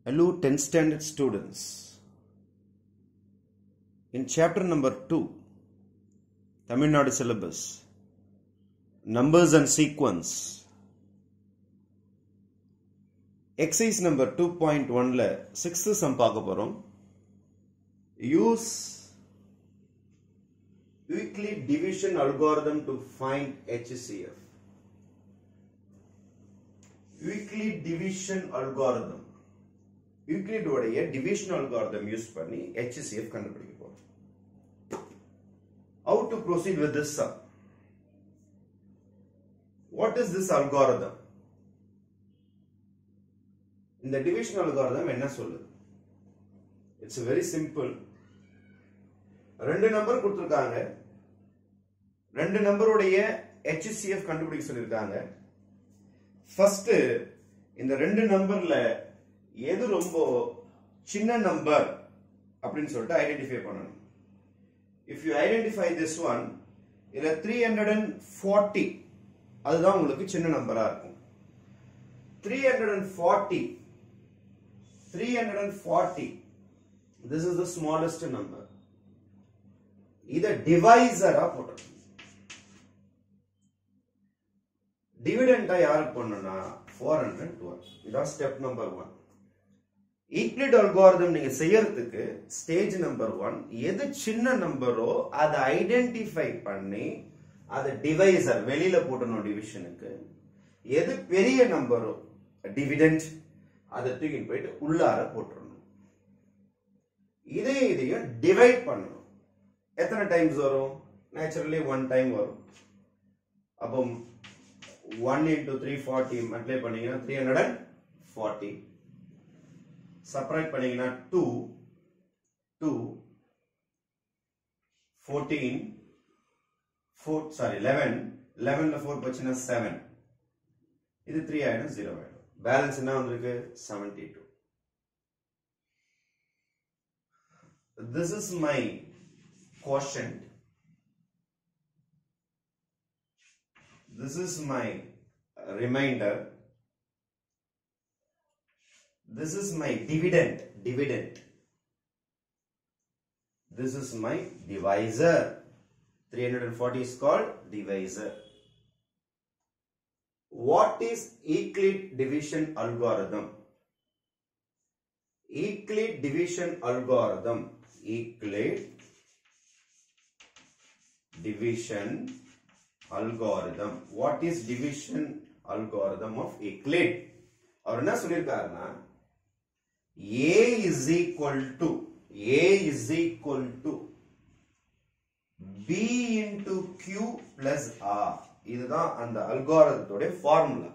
Hello, 10th standard students. In chapter number 2, Tamil Nadu syllabus, numbers and sequence, exercise number 2.1 ல 6th sum பார்க்க போறோம் use Euclid division algorithm to find HCF Euclid division algorithm Euclid உடைய division algorithm use பண்ணி HCF கண்டுபிடிக்க போறோம் how to proceed with this sum what is this algorithm இந்த division algorithm என்ன சொல்லுது இட்ஸ் வெரி சிம்பிள் ரெண்டு நம்பர் கொடுத்துருக்காங்க ரெண்டு நம்பருடைய HCF கண்டுபிடிக்க சொல்லியிருக்காங்க ஃபர்ஸ்ட் இந்த ரெண்டு நம்பர்ல எது ரொம்ப சின்ன நம்பர் அப்படின்னு சொல்லிட்டு ஐடென்டிஃபை பண்ணணும் if you identify this one இதுல த்ரீ ஹண்ட்ரட் அண்ட் ஃபார்ட்டி அதுதான் உங்களுக்கு சின்ன நம்பரா இருக்கும் three hundred and forty three hundred and forty this is the smallest number இத டிவைசரா போட்டணும் டிவிடெண்டா யாருக்கு பண்ணணும்னா ஃபோர் ஹண்ட்ரட் டுவெல் இதான் step number one Euclid algorithm நீங்க செய்யறதுக்கு ஸ்டேஜ் நம்பர் ஒன் எது சின்ன நம்பரோ அதை ஐடென்டிஃபை பண்ணி அதை டிவைசர் வெளியில போட்டணும் டிவிஷனுக்கு எது பெரிய நம்பரோ டிவிடெண்ட் அதை தூக்கிட்டு போயிட்டு உள்ளார போட்டுறணும் இதையும் இதையும் டிவைட் பண்ணணும் எத்தனை டைம்ஸ் வரும் நேச்சுரலி ஒன் டைம் வரும் அப்போ one into three forty multiply பண்ணீங்கன்னா three hundred and forty subtract பண்ணீங்கன்னா two two fourteen four sorry eleven லெவன்ல ஃபோர் போச்சுன்னா செவன் இது த்ரீ ஆயிடும் ஜீரோ ஆயிடும் பேலன்ஸ் என்ன வந்திருக்கு seventy two this is my quotient this is my remainder this is my dividend dividend this is my divisor 340 is called divisor what is euclid division algorithm euclid division algorithm euclid division algorithm what is division algorithm of euclid அவர் என்ன சொல்லியிருக்காருன்னா a is equal to a is equal to b into q plus r இதுதான் அந்த அல்காரதத்தோட formula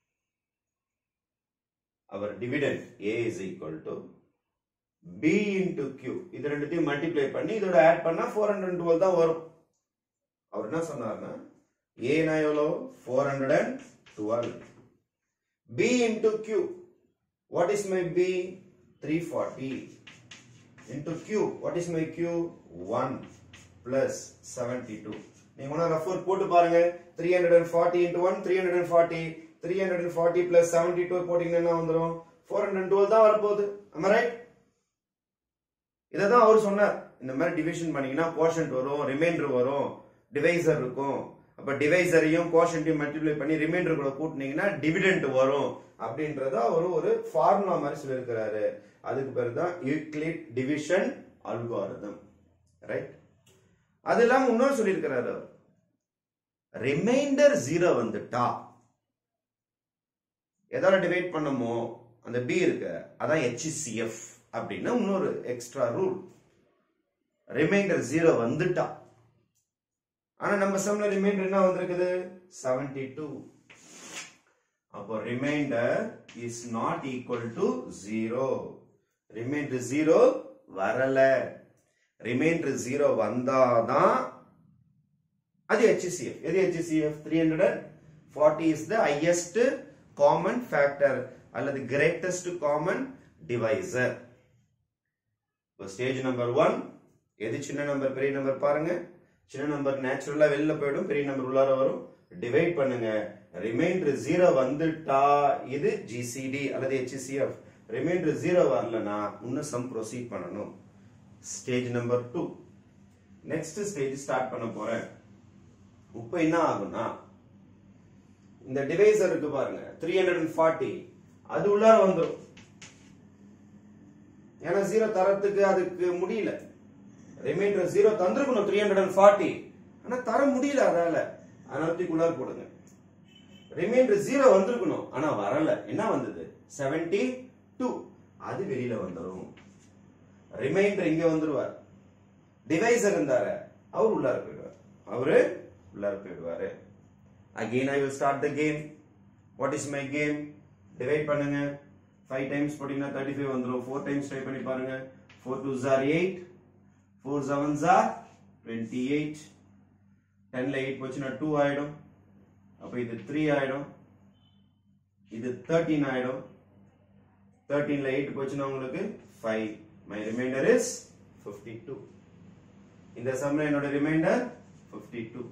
அவர் dividend a is equal to b into q இது ரெண்டுத்தையும் multiply பண்ணி இதோட ஆட் பண்ணா ஃபோர் ஹண்ட்ரட் டுவெல் தான் வரும் அவர் என்ன சொன்னார்னா ஏனா எவ்வளோ four hundred and twelve b into q what is my b three forty into q what is my q one plus seventy two நீங்க ஒன்னா ரஃபர் போட்டு பாருங்க three hundred and forty into one three hundred and forty three hundred and forty plus seventy two போட்டீங்கன்னா என்ன வந்துடும் four hundred twelve தான் வரப்போகுது ஆமா ரைட் இதை தான் அவர் சொன்னார் இந்த மாதிரி டிவிஷன் பண்ணீங்கன்னா கோஷன்ட் வரும் ரிமைண்டர் வரும் டிவைசர் இருக்கும் அப்ப டிவைசரையும் கோஷன்ட்டையும் மல்டிப்ளை பண்ணி ரிமைண்டர் கூட கூட்டினீங்கன்னா டிவிடெண்ட் வரும் அப்படின்றத அவர் ஒரு ஃபார்முலா மாதிரி சொல்லியிருக்கிறாரு அதுக்கு பேர் தான் யூக்ளிட் டிவிஷன் அல்காரிதம் ரைட் அது இல்லாம இன்னொரு சொல்லியிருக்கிறாரு ரிமைண்டர் ஜீரோ வந்துட்டா எதால டிவைட் பண்ணமோ அந்த பி இருக்கு அதான் ஹெச்சிசிஎஃப் அப்படின்னு இன்னொரு எக்ஸ்ட்ரா ரூல் ரிமைண்டர் ஜீரோ வந்துட்டா ஆனா நம்ம சம்ல ரிமைண்டர் என்ன வந்திருக்குது செவன்டி டூ அப்போ remainder is not equal to zero remainder zero வரல ரிமைண்டர் ஜீரோ வந்தாதான் அது ஹெச்சிசிஎஃப் எது HCF three hundred forty is the highest common factor அல்லது greatest common divisor stage number one எது சின்ன நம்பர் பெரிய நம்பர் பாருங்க சின்ன நம்பர் நேச்சுரலா வெளில போயிடும் பெரிய நம்பர் உள்ளார வரும் டிவைட் பண்ணுங்க ரிமைண்டர் ஜீரோ வந்துட்டா இது ஜிசிடி அல்லது ஹெச்சிசிஎஃப் ரிமைண்டர் ஜீரோ வரலனா இன்னும் சம் ப்ரொசீட் பண்ணணும் stage number two next stage start பண்ண போறேன் இப்போ என்ன ஆகும்னா இந்த டிவைசர் இருக்கு பாருங்க த்ரீ ஹண்ட்ரட் அண்ட் ஃபார்ட்டி அது உள்ளார வந்துடும் ஏன்னா ஜீரோ தரத்துக்கு அதுக்கு முடியல ரிமைண்டர் ஜீரோ தந்திருக்கணும் த்ரீ ஹண்ட்ரட் அண்ட் ஃபார்ட்டி ஆனா தர முடியல அதால அதனால தூக்கி உள்ளார போடுங்க ரிமைண்டர் ஜீரோ வந்திருக்கணும் ஆனா வரல என்ன வந்தது செவன்டி டூ அது வெளியில வந்துடும் ரிமைண்டர் இங்க வந்துருவார் டிவைசர் இருந்தாரு அவர் உள்ளார போயிடுவார் அவரு உள்ளார போயிடுவாரு again I will start the game what is my game divide பண்ணுங்க ஃபைவ் டைம்ஸ் போட்டீங்கன்னா தேர்ட்டி ஃபைவ் வந்துடும் ஃபோர் டைம்ஸ் ட்ரை பண்ணி பாருங்க ஃபோர் டூ ஜார் எயிட் ஃபோர் செவன் ஜார் டுவெண்ட்டி எயிட் டென்ல எயிட் போச்சுன்னா டூ ஆயிடும் அப்போ இது த்ரீ ஆயிடும் இது தேர்ட்டீன் ஆயிடும் தேர்ட்டீன்ல எயிட் போச்சுன்னா உங்களுக்கு five my remainder is fifty two இந்த சம்ல என்னோட ரிமைண்டர் ஃபிஃப்டி டூ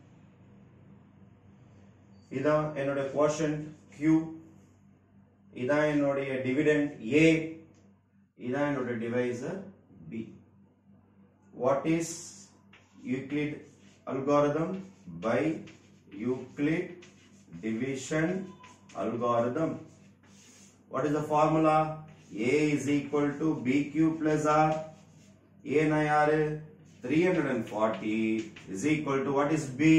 இதான் என்னோட குவாஷன் Q இதான் என்னுடைய டிவிடெண்ட் A இதான் என்னோட divisor B what is Euclid algorithm by Euclid division algorithm what is the formula a is equal to bq plus r a na yaru 340 is equal to what is b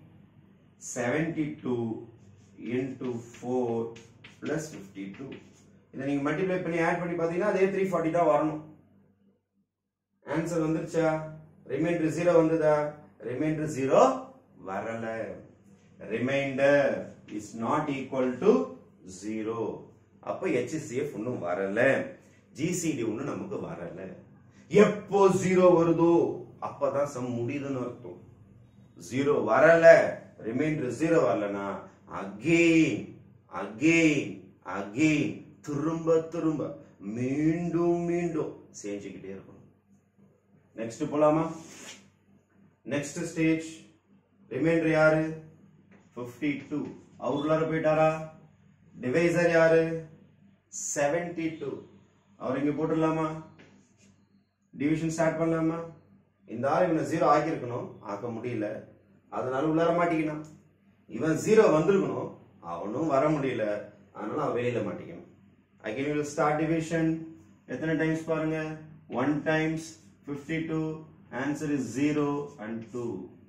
72 into 4 plus 52 இதை நீங்க multiply பண்ணி add பண்ணி பாத்தீங்கன்னா அதே 340 தான் வரணும் answer வந்துருச்சா remainder zero வந்ததா ரிமைண்டர் ஜீரோ வரல remainder is not equal to zero அப்ப HCF ஒன்னும் வரல ஜிசிடி ஒன்னும் நமக்கு வரல எப்போ ஜீரோ வருதோ அப்பதான் சம் முடியுதுன்னு அர்த்தம் ஜீரோ வரல ரிமைண்டர் ஜீரோ வரலனா அகெயின் அகெயின் அகெயின் திரும்ப திரும்ப மீண்டும் மீண்டும் செஞ்சுக்கிட்டே இருக்கணும் நெக்ஸ்ட் போலாமா நெக்ஸ்ட் ஸ்டேஜ் ரிமைண்டர் யாரு 52 டூ அவர் உள்ளார போயிட்டாரா டிவைசர் யாரு 72 அவர் இங்க போட்டுடலாமா டிவிஷன் ஸ்டார்ட் பண்ணலாமா இந்த ஆள் இவனை ஜீரோ ஆக்கியிருக்கணும் ஆக்க முடியல அதனால உள்ளார மாட்டிக்கணும் இவன் ஜீரோ வந்திருக்கணும் அவனும் வர முடியல அதனால அவன் வெளியில மாட்டிக்கணும் அகைன் வில் ஸ்டார்ட் டிவிஷன் எத்தனை டைம்ஸ் பாருங்க one times 52 two answer is zero and two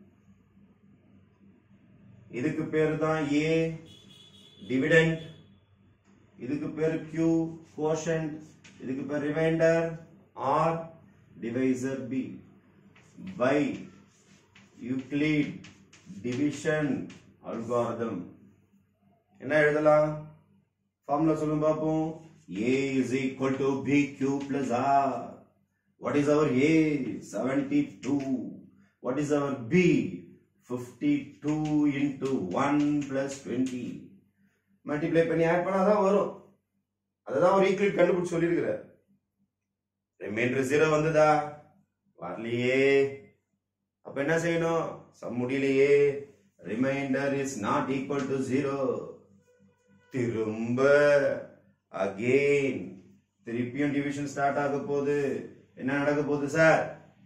இதுக்கு பேர் தான் ஏ டிவிடெண்ட் இதுக்கு பேர் Q கோஷன்ட் இதுக்கு பேர் remainder R divisor B by Euclid division algorithm என்ன எழுதலாம் ஃபார்முலா சொல்லுங்க பாப்போம் A is equal to BQ plus R. What is our A? 72. What is our B? 52 into 1 plus 20. Multiply பண்ணி ஆட் பண்ணாதான் வரும் அதுதான் ஒரு ஈக்குவல் கண்டுபிடிச்சு சொல்லியிருக்கிறார் ரிமைண்டர் ஜீரோ வந்ததா வரலையே அப்ப என்ன செய்யணும் சம் முடியலையே remainder is not equal to zero திரும்ப அகெயின் திருப்பியும் டிவிஷன் ஸ்டார்ட் ஆக போகுது என்ன நடக்க போகுது சார்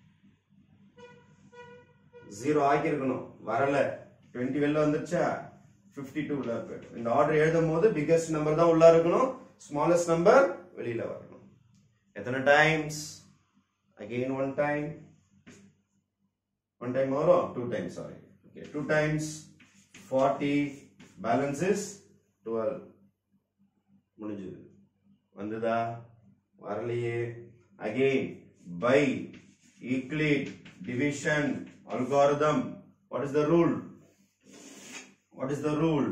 ஜீரோ ஆக்கியிருக்கணும் வரல டுவெண்ட்டி வெளில வந்துருச்சா பிப்டி டூ உள்ள போயிடும் இந்த ஆர்டர் எழுதும் போது பிக்கஸ்ட் நம்பர் தான் உள்ள இருக்கணும் ஸ்மாலஸ்ட் நம்பர் வெளியில வரணும் எத்தனை times again one time one time வரும் two times sorry okay two times forty balance is twelve முடிஞ்சது வந்ததா வரலையே again by Euclid division algorithm what is the rule what is the rule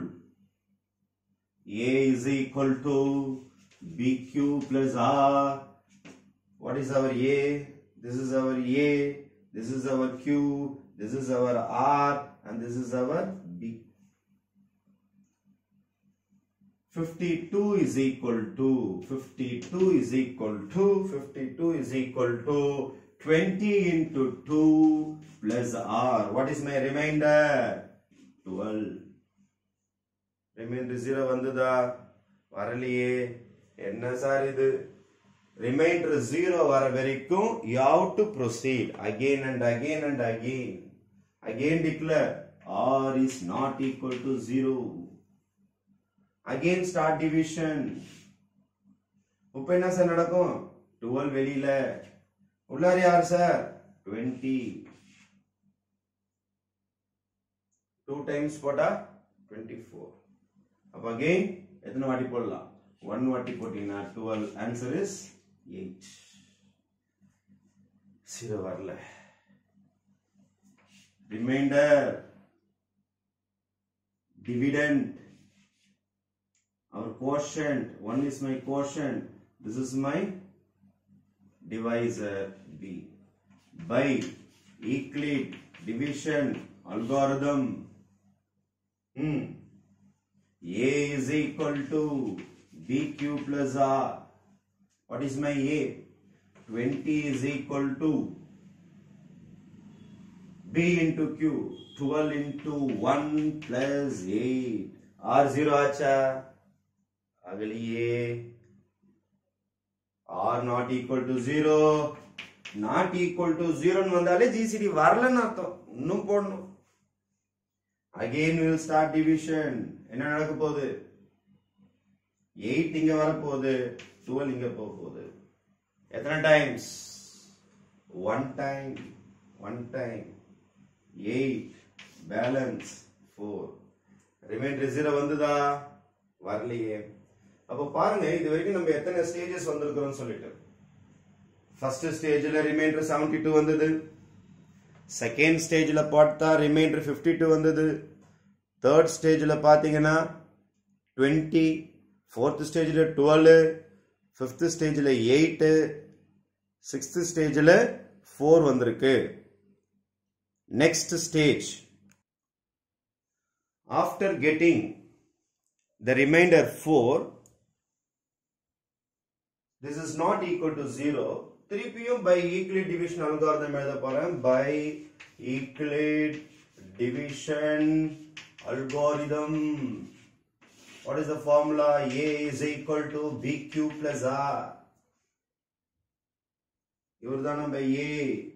a is equal to bq plus r what is our a this is our a this is our q this is our r and this is our b 52 is equal to 52 is equal to 52 is equal to 20 into 2 plus r what is my remainder 12 remainder zero வந்ததா வரலையே என்ன sir இது remainder zero வர வரைக்கும் you have to proceed again and again and again again declare R is not equal to zero again start division இப்போ என்ன sir நடக்கும் twelve வெளியில உள்ளார யார் சார் டுவெண்ட்டி டூ டைம்ஸ் போட்டா டுவெண்ட்டி ஃபோர் அப்ப அகெயின் எத்தனை வாட்டி போடலாம் ஒன் வாட்டி போட்டீங்கன்னா twelve answer is eight zero வரல remainder dividend our quotient one is my quotient this is my divisor b by Euclid division algorithm hmm. a is equal to bq plus r what is my a 20 is equal to b into q 12 into 1 plus 8 r 0 ஆச்சா அகலியே r not equal to 0 not equal to 0 ன்னு வந்தாலே gcd வரலன்னு அர்த்தம் இன்னும் போடணும் again we will start division என்ன நடக்க போகுது 8 இங்க வர போகுது 12 இங்க போக போகுது எத்தனை times one time one time eight balance four remainder zero வந்துதா வரலையே அப்போ பாருங்க இது வரைக்கும் நம்ம எத்தனை ஸ்டேஜஸ் வந்திருக்கிறோம் சொல்லிட்டு ஃபர்ஸ்ட் ஸ்டேஜ்ல ரிமைண்டர் செவன்டி டூ வந்தது செகண்ட் ஸ்டேஜ்ல பார்த்தா ரிமைண்டர் ஃபிஃப்டி டூ வந்தது தேர்ட் ஸ்டேஜ்ல பாத்தீங்கன்னா டுவெண்ட்டி ஃபோர்த் ஸ்டேஜ்ல டுவெல் ஃபிஃப்த் ஸ்டேஜ்ல எயிட்டு சிக்ஸ்த் ஸ்டேஜ்ல ஃபோர் வந்திருக்கு next stage after getting the remainder 4 this is not equal to 0 திருப்பியும் by Euclid division algorithm எழுத போறேன் by Euclid division algorithm what is the formula a is equal to bq plus r இவர்தான் நம்ம a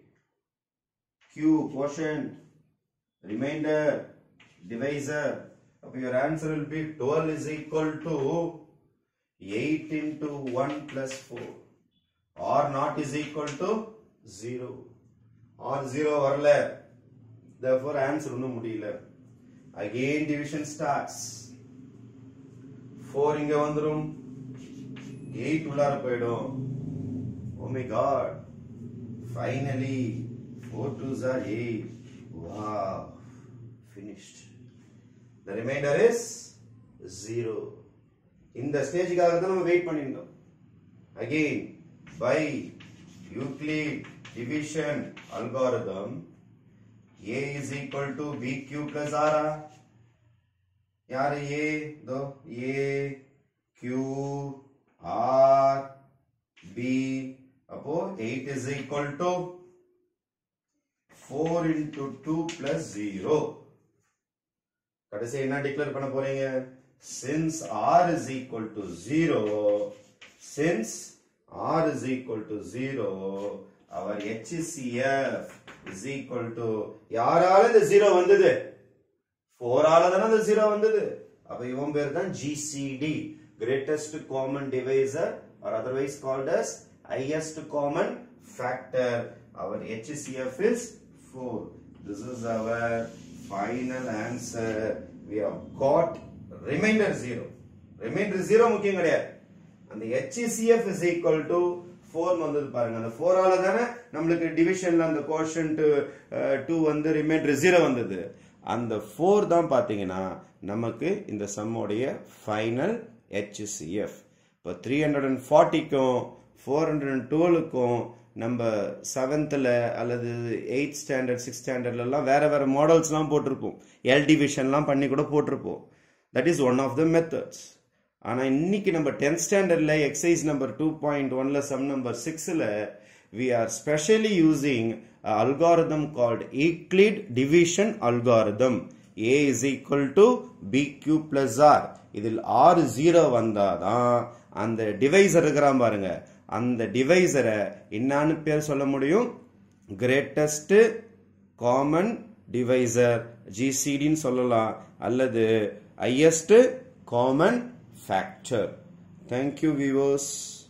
Q quotient, remainder, divisor. Up your answer will be 12 is equal to 8 into 1 plus 4. Or not is equal to 0. Or 0 வரல. Therefore answer ஒன்னும் முடியல. Again division starts. 4 இங்க வந்துரும். 8 உள்ளார போயிடும். Oh my god. Finally, 4 twos are 8. Wow. Finished. The remainder is 0. இந்த ஸ்டேஜுக்காக தான் நம்ம வெயிட் பண்ணியிருந்தோம் again by Euclid division algorithm A is equal to B Q plus ஆரா யாரு ஏ தோ ஏ கியூ ஆர் பி அப்போ eight is equal to 4 into 2 plus 0 கடைசி என்ன டிக்ளேர் பண்ண போறீங்க since r is equal to 0 since r is equal to 0 our HCF is equal to யாரால இந்த 0 வந்தது 4 ஆல தானே இந்த 0 வந்தது அப்ப இவன் பேர் தான் GCD greatest common divisor or otherwise called as highest common factor our HCF is 4. This is our final answer. We have got remainder 0. Remainder 0 முக்கியம் கிடையாது அந்த HCF is equal to 4 வந்தது பாருங்க அந்த 4 ஆல தானே நம்மளுக்கு டிவிஷன்ல அந்த கோஷன்ட் 2 வந்து ரிமைண்டர் 0 வந்தது அந்த 4 தான் பாத்தீங்கன்னா நமக்கு இந்த சம்மோடைய ஃபைனல் HCF இப்போ த்ரீ ஹண்ட்ரட் அண்ட் ஃபார்ட்டிக்கும் ஃபோர் ஹண்ட்ரட் அண்ட் டுவெலுக்கும் நம்ம செவன்த்தில் அல்லது எயித் ஸ்டாண்டர்ட் சிக்ஸ் ஸ்டாண்டர்ட்லலாம் வேற வேற மாடல்ஸ்லாம் போட்டிருப்போம் எல் டிவிஷன்லாம் பண்ணி கூட போட்டிருப்போம் that is one of the methods ஆனால் இன்னைக்கு நம்ம டென்த் ஸ்டாண்டர்டில் எக்ஸசைஸ் நம்பர் டூ பாயிண்ட் ஒன்ல சம் நம்பர் சிக்ஸில் we are specially using algorithm called Euclid division algorithm A is equal to B Q plus R இதில் ஆறு ஜீரோ வந்தாதான் அந்த டிவைசர் இருக்கிறான் பாருங்க அந்த டிவைசரை என்னான்னு பேர் சொல்ல முடியும் கிரேட்டஸ்ட் காமன் டிவைசர் ஜிசிடின்னு சொல்லலாம் அல்லது highest common factor thank you viewers